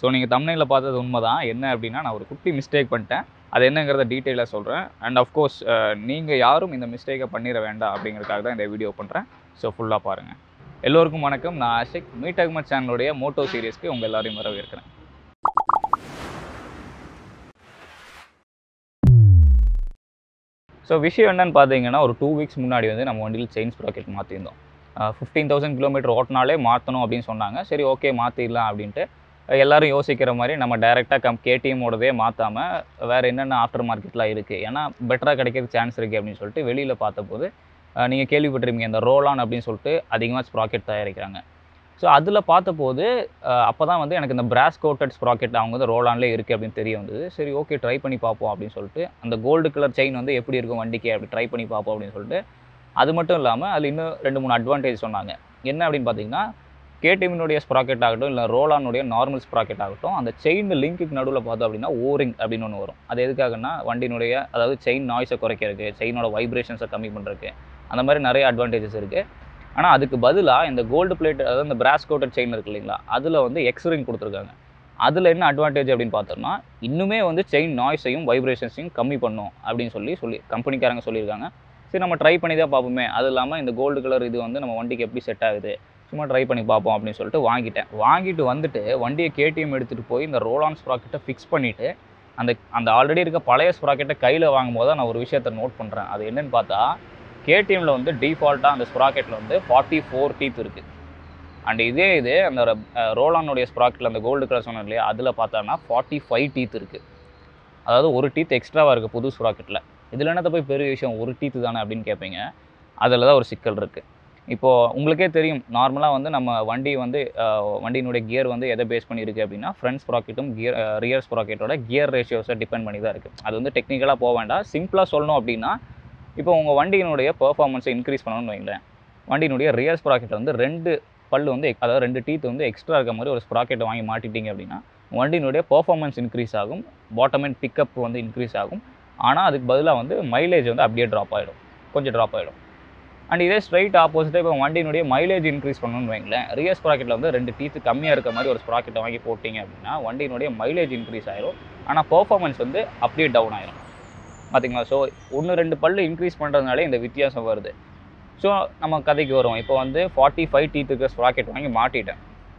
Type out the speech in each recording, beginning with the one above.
so நீங்கள் தமிழில் பார்த்தது உண்மை தான் என்ன அப்படின்னா நான் ஒரு குட்டி மிஸ்டேக் பண்ணிட்டேன் அது என்னங்கிறத டீட்டெயிலாக சொல்கிறேன் அண்ட் அஃப்கோர்ஸ் நீங்கள் யாரும் இந்த மிஸ்டேக்கை பண்ணிட வேண்டாம் அப்படிங்கிறதுக்காக தான் இந்த வீடியோ பண்ணுறேன் ஸோ ஃபுல்லாக பாருங்கள் எல்லோருக்கும் வணக்கம் நான் ஆஷிக் மீட் அகமத் சேனலுடைய மோட்டோ சீரியஸ்க்கு உங்கள் எல்லாரையும் வரவேற்கிறேன் ஸோ விஷயம் என்னன்னு பார்த்தீங்கன்னா ஒரு டூ வீக்ஸ் முன்னாடி வந்து நம்ம வண்டியில் செயின் ஸ்ப்ராக்கெட் மாற்றிருந்தோம் ஃபிஃப்டீன் தௌசண்ட் கிலோமீட்டர் ஓட்டினாலே மாற்றணும் அப்படின்னு சொன்னாங்க சரி ஓகே மாற்றிடலாம் அப்படின்ட்டு எல்லாரும் யோசிக்கிற மாதிரி நம்ம டைரெக்டாக கம் கேடிஎம்மோடதே மாற்றாமல் வேறு என்னென்ன ஆஃப்டர் மார்க்கெட்லாம் இருக்குது ஏன்னா பெட்டராக கிடைக்கிறதுக்கு சான்ஸ் இருக்குது அப்படின்னு சொல்லிட்டு வெளியில் பார்த்தபோது நீங்கள் கேள்விப்பட்டிருப்பீங்க இந்த ரோலான் அப்படின்னு சொல்லிட்டு அதிகமாக ஸ்ப்ராக்கெட் தயாரிக்கிறாங்க ஸோ அதில் பார்த்தபோது அப்போ தான் வந்து எனக்கு இந்த பிராஸ் கோட்டட் ஸ்ப்ராக்கெட் அவங்க வந்து ரோலான்லேயே இருக்குது அப்படின்னு தெரிய வந்தது சரி ஓகே ட்ரை பண்ணி பார்ப்போம் அப்படின்னு சொல்லிட்டு அந்த கோல்டு கலர் செயின் வந்து எப்படி இருக்கும் வண்டிக்கு அப்படி ட்ரை பண்ணி பார்ப்போம் அப்படின்னு சொல்லிட்டு அது மட்டும் இல்லாமல் அதில் இன்னும் ரெண்டு மூணு அட்வான்டேஜ் சொன்னாங்க என்ன அப்படின்னு பார்த்தீங்கன்னா கேடிஎம்னுடைய ஸ்ப்ராக்கெட் ஆகட்டும் இல்லை ரோலானுடைய நார்மல் ஸ்ப்ராக்கெட் ஆகட்டும் அந்த செயின் லிங்க்குக்கு நடுவில் பார்த்தோம் அப்படின்னா ஓரிங் அப்படின்னு ஒன்று வரும் அது எதுக்காகன்னா வண்டியினுடைய அதாவது செயின் நாய்ஸை குறைக்கிறதுக்கு செயினோட வைப்ரேஷன்ஸை கம்மி பண்ணுறதுக்கு அந்த மாதிரி நிறைய அட்வான்டேஜஸ் இருக்குது ஆனால் அதுக்கு பதிலாக இந்த கோல்டு பிளேட் அதாவது இந்த பிராஸ் கோட்டட் செயின் இருக்கு இல்லைங்களா அதில் வந்து எக்ஸ்ரிங் கொடுத்துருக்காங்க அதில் என்ன அட்வான்டேஜ் அப்படின்னு பார்த்தோம்னா இன்னுமே வந்து செயின் நாய்ஸையும் வைப்ரேஷன்ஸையும் கம்மி பண்ணும் அப்படின்னு சொல்லி சொல்லி கம்பெனிக்காரங்க சொல்லியிருக்காங்க சரி நம்ம ட்ரை பண்ணி தான் பார்ப்போமே அது இல்லாமல் இந்த கோல்டு கலர் இது வந்து நம்ம வண்டிக்கு எப்படி செட் ஆகுது சும்மா ட்ரை பண்ணி பார்ப்போம் அப்படின்னு சொல்லிட்டு வாங்கிட்டேன் வாங்கிட்டு வந்துட்டு வண்டியை கேடிஎம் எடுத்துகிட்டு போய் இந்த ரோலான் ஸ்ப்ராக்கெட்டை ஃபிக்ஸ் பண்ணிவிட்டு அந்த அந்த ஆல்ரெடி இருக்க பழைய ஸ்ப்ராக்கெட்டை கையில் வாங்கும் போது நான் ஒரு விஷயத்தை நோட் பண்ணுறேன் அது என்னன்னு பார்த்தா கேடிஎம்மில் வந்து டிஃபால்ட்டாக அந்த ஸ்ப்ராக்கெட்டில் வந்து ஃபார்ட்டி ஃபோர் டீத் இருக்குது அண்ட் இதே இது அந்த ரோலானுடைய ஸ்ப்ராக்கெட்டில் அந்த கோல்டு கலர் சொன்னோம் இல்லையா அதில் பார்த்தோன்னா ஃபார்ட்டி ஃபைவ் டீத் இருக்குது அதாவது ஒரு டீத் எக்ஸ்ட்ராவாக இருக்குது புது ஸ்ப்ராக்கெட்டில் இதில் என்னத்தை போய் பெரிய விஷயம் ஒரு டீத்து தானே அப்படின்னு கேட்பீங்க அதில் தான் ஒரு சிக்கல் இருக்குது இப்போது உங்களுக்கே தெரியும் நார்மலாக வந்து நம்ம வண்டி வந்து வண்டியினுடைய கியர் வந்து எதை பேஸ் பண்ணியிருக்கு அப்படின்னா ஃப்ரண்ட் ஸ்ப்ராக்கெட்டும் கியர் ரியர் ஸ்ப்ராக்கெட்டோட கியர் ரேஷியோஸை டிபெண்ட் பண்ணி தான் இருக்குது அது வந்து டெக்னிக்கலாக போக வேண்டாம் சிம்பிளாக சொல்லணும் அப்படின்னா இப்போ உங்கள் வண்டியினுடைய பெர்ஃபார்மன்ஸை இன்க்ரீஸ் பண்ணணும்னு வைங்களேன் வண்டியினுடைய ரியர் ஸ்ப்ராக்கெட்டில் வந்து ரெண்டு பல்லு வந்து அதாவது ரெண்டு டீத் வந்து எக்ஸ்ட்ரா இருக்க மாதிரி ஒரு ஸ்ப்ராக்கெட்டை வாங்கி மாட்டிட்டீங்க அப்படின்னா வண்டியினுடைய பெர்ஃபார்மன்ஸ் இன்க்ரீஸ் ஆகும் பாட்டம் அண்ட் பிக்கப் வந்து இன்க்ரீஸ் ஆகும் ஆனால் அதுக்கு பதிலாக வந்து மைலேஜ் வந்து அப்படியே ட்ராப் ஆகிடும் கொஞ்சம் ட்ராப் ஆகிடும் அண்ட் இதே ஸ்ட்ரைட் ஆப்போசிட்டாக இப்போ வண்டியினுடைய மைலேஜ் இன்க்ரீஸ் பண்ணணும்னு வைங்களேன் ரியர் ஸ்ப்ராக்கெட்டில் வந்து ரெண்டு டீத்து கம்மியாக இருக்க மாதிரி ஒரு ஸ்ப்ராக்கெட்டை வாங்கி போட்டிங்க அப்படின்னா வண்டியினுடைய மைலேஜ் இன்க்ரீஸ் ஆயிரும் ஆனால் பெர்ஃபார்மன்ஸ் வந்து அப்படியே டவுன் ஆயிரும் பார்த்தீங்களா ஸோ ஒன்று ரெண்டு பல்லு இன்க்ரீஸ் பண்ணுறதுனாலே இந்த வித்தியாசம் வருது ஸோ நம்ம கதைக்கு வரும் இப்போ வந்து ஃபார்ட்டி ஃபைவ் டீத்துக்கு ஸ்ப்ராக்கெட் வாங்கி மாட்டிட்டேன்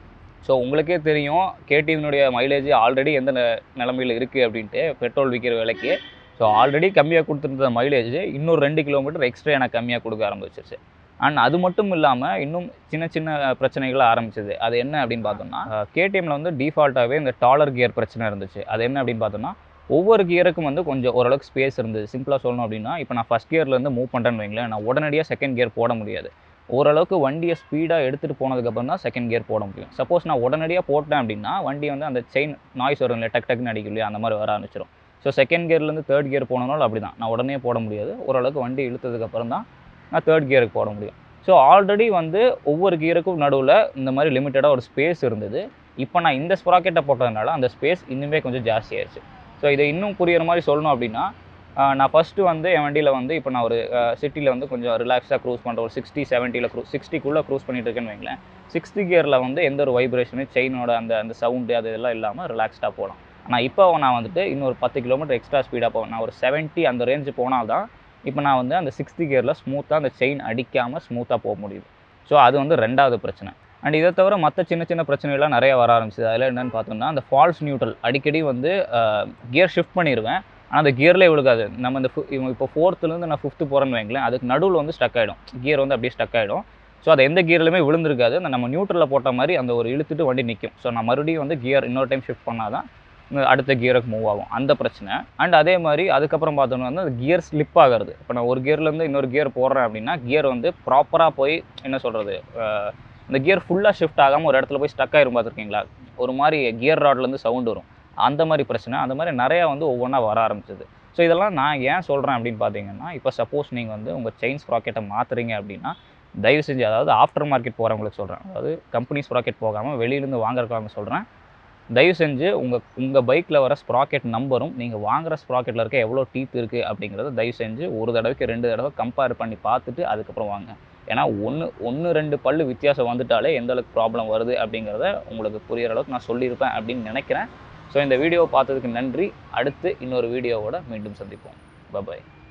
ஸோ உங்களுக்கே தெரியும் கேடிஎம்னுடைய மைலேஜ் ஆல்ரெடி எந்த நிலமையில் இருக்குது அப்படின்ட்டு பெட்ரோல் விற்கிற விலைக்கு ஸோ ஆல்ரெடி கம்மியாக கொடுத்துருந்த மைலேஜ் இன்னொரு ரெண்டு கிலோமீட்டர் எக்ஸ்ட்ரா எனக்கு கம்மியாக கொடுக்க ஆரம்பிச்சிருச்சு அண்ட் அது மட்டும் இல்லாமல் இன்னும் சின்ன சின்ன பிரச்சனைகள் ஆரம்பிச்சது அது என்ன அப்படின்னு பார்த்தோம்னா கேடிஎம்மில் வந்து டிஃபால்ட்டாகவே இந்த டாலர் கியர் பிரச்சனை இருந்துச்சு அது என்ன அப்படின்னு பார்த்தோம்னா ஒவ்வொரு கியருக்கும் வந்து கொஞ்சம் ஓரளவுக்கு ஸ்பேஸ் இருந்தது சிம்பிளாக சொல்லணும் அப்படின்னா இப்போ நான் ஃபஸ்ட் கியர்லேருந்து மூவ் பண்ணுறேன்னு வைங்களேன் நான் உடனடியாக செகண்ட் கியர் போட முடியாது ஓரளவுக்கு வண்டியை ஸ்பீடாக எடுத்துகிட்டு போனதுக்கப்புறம் தான் செகண்ட் கியர் போட முடியும் சப்போஸ் நான் உடனடியாக போட்டேன் அப்படின்னா வண்டி வந்து அந்த செயின் நாய்ஸ் வரும் இல்லை டக் டக்குன்னு அடிக்கும் இல்லையா அந்த மாதிரி வர ஆரம்பிச்சிடும் ஸோ செகண்ட் கியர்லேருந்து தேர்ட் கியர் போனனாலும் அப்படி தான் நான் உடனே போட முடியாது ஓரளவுக்கு வண்டி இழுத்ததுக்கப்புறம் தான் நான் தேர்ட் கியருக்கு போட முடியும் ஸோ ஆல்ரெடி வந்து ஒவ்வொரு கியருக்கும் நடுவில் இந்த மாதிரி லிமிட்டடாக ஒரு ஸ்பேஸ் இருந்தது இப்போ நான் இந்த ஸ்ப்ராக்கெட்டை போட்டதுனால அந்த ஸ்பேஸ் இன்னுமே கொஞ்சம் ஜாஸ்தி ஆயிடுச்சு ஸோ இதை இன்னும் புரியிற மாதிரி சொல்லணும் அப்படின்னா நான் ஃபஸ்ட்டு வந்து என் வண்டியில் வந்து இப்போ நான் ஒரு சிட்டியில் வந்து கொஞ்சம் ரிலாக்ஸாக க்ரூஸ் பண்ணுற ஒரு சிக்ஸ்டி செவன்ட்டியில் க்ரூ சிக்ஸ்டிக்குள்ளே க்ரூஸ் பண்ணிட்டு இருக்கேன்னு வைங்களேன் சிக்ஸ்டி கியரில் வந்து எந்த ஒரு வைப்ரேஷனு செயினோட அந்த அந்த சவுண்டு அது இதெல்லாம் இல்லாமல் ரிலாக்ஸ்டாக போகலாம் ஆனால் இப்போ நான் வந்துட்டு இன்னொரு பத்து கிலோமீட்டர் எக்ஸ்ட்ரா ஸ்பீடாக போவேன் நான் ஒரு செவன்ட்டி அந்த ரேஞ்சு போனால் தான் இப்போ நான் வந்து அந்த சிக்ஸ்டி கியரில் ஸ்மூத்தாக அந்த செயின் அடிக்காமல் ஸ்மூத்தாக போக முடியுது ஸோ அது வந்து ரெண்டாவது பிரச்சனை அண்ட் இதை தவிர மற்ற சின்ன சின்ன பிரச்சனைகள்லாம் நிறைய வர ஆரம்பிச்சது அதில் என்னென்னு பார்த்தோம்னா அந்த ஃபால்ஸ் நியூட்ரல் அடிக்கடி வந்து கியர் ஷிஃப்ட் பண்ணிடுவேன் ஆனால் அந்த கியர்லேயே விழுகாது நம்ம இந்த இப்போ ஃபோர்த்துலேருந்து நான் ஃபிஃப்த்து போகிறேன்னு வைங்களேன் அதுக்கு நடுவில் வந்து ஸ்டக் ஆகிடும் கியர் வந்து அப்படியே ஸ்டக் ஆகிடும் ஸோ அது எந்த கியர்லையுமே விழுந்திருக்காது அந்த நம்ம நியூட்ரலில் போட்ட மாதிரி அந்த ஒரு இழுத்துட்டு வண்டி நிற்கும் ஸோ நான் மறுபடியும் வந்து கியர் இன்னொரு டைம் ஷிஃப்ட் பண்ணால் தான் அடுத்த கியருக்கு மூவ் ஆகும் அந்த பிரச்சனை அண்ட் அதே மாதிரி அதுக்கப்புறம் பார்த்தோம்னா வந்து அந்த கியர் ஸ்லிப் ஆகிறது இப்போ நான் ஒரு கியர்லேருந்து இன்னொரு கியர் போடுறேன் அப்படின்னா கியர் வந்து ப்ராப்பராக போய் என்ன சொல்கிறது இந்த கியர் ஃபுல்லாக ஷிஃப்ட் ஆகாமல் ஒரு இடத்துல போய் ஸ்டக் ஆயிரும் பார்த்துருக்கீங்களா ஒரு மாதிரி கியர் ராட்லேருந்து சவுண்ட் வரும் அந்த மாதிரி பிரச்சனை அந்த மாதிரி நிறையா வந்து ஒவ்வொன்றா வர ஆரம்பிச்சது ஸோ இதெல்லாம் நான் ஏன் சொல்கிறேன் அப்படின்னு பார்த்தீங்கன்னா இப்போ சப்போஸ் நீங்கள் வந்து உங்கள் செயின் ஸ்ப்ராக்கெட்டை மாற்றுறீங்க அப்படின்னா தயவு செஞ்சு அதாவது ஆஃப்டர் மார்க்கெட் போகிறவங்களுக்கு சொல்கிறேன் அதாவது கம்பெனி ஸ்ப்ராக்கெட் போகாமல் வெளியிலேருந்து வாங்குறவங்க சொல்கிறேன் தயவு செஞ்சு உங்கள் உங்கள் பைக்கில் வர ஸ்ப்ராக்கெட் நம்பரும் நீங்கள் வாங்குற ஸ்ப்ராக்கெட்டில் இருக்க எவ்வளோ டீத் இருக்குது அப்படிங்கிறத தயவு செஞ்சு ஒரு தடவைக்கு ரெண்டு தடவை கம்பேர் பண்ணி பார்த்துட்டு அதுக்கப்புறம் வாங்க ஏன்னா ஒன்று ஒன்று ரெண்டு பல்லு வித்தியாசம் வந்துட்டாலே எந்த அளவுக்கு ப்ராப்ளம் வருது அப்படிங்கிறத உங்களுக்கு புரியிற அளவுக்கு நான் சொல்லியிருப்பேன் அப்படின்னு நினைக்கிறேன் ஸோ இந்த வீடியோ பார்த்ததுக்கு நன்றி அடுத்து இன்னொரு வீடியோவோட மீண்டும் சந்திப்போம் பபாய்